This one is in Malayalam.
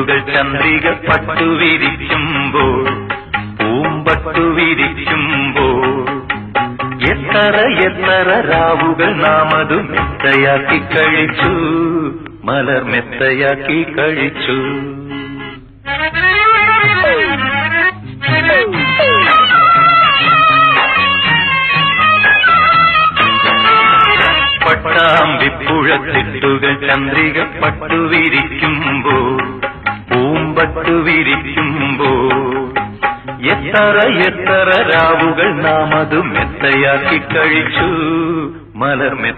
തെട്ടുകൾ ചന്ദ്രിക പട്ടുവിരിക്കുമ്പോൾ പൂമ്പട്ടുവിരിക്കുമ്പോൾ എത്ര എത്ര രാവുകൾ നാം അത് മെത്തയാക്കി കഴിച്ചു മലർ മെത്തയാക്കി കഴിച്ചു പട്ടാമ്പിപ്പുഴത്തിട്ടുകൾ ചന്ദ്രിക പട്ടുവിരിക്കുമ്പോൾ പൂമ്പട്ടുവിരിക്കുമ്പോൾ എത്ര എത്ര രാവുകൾ നാം അത് മെത്തയാക്കി കഴിച്ചു മലർ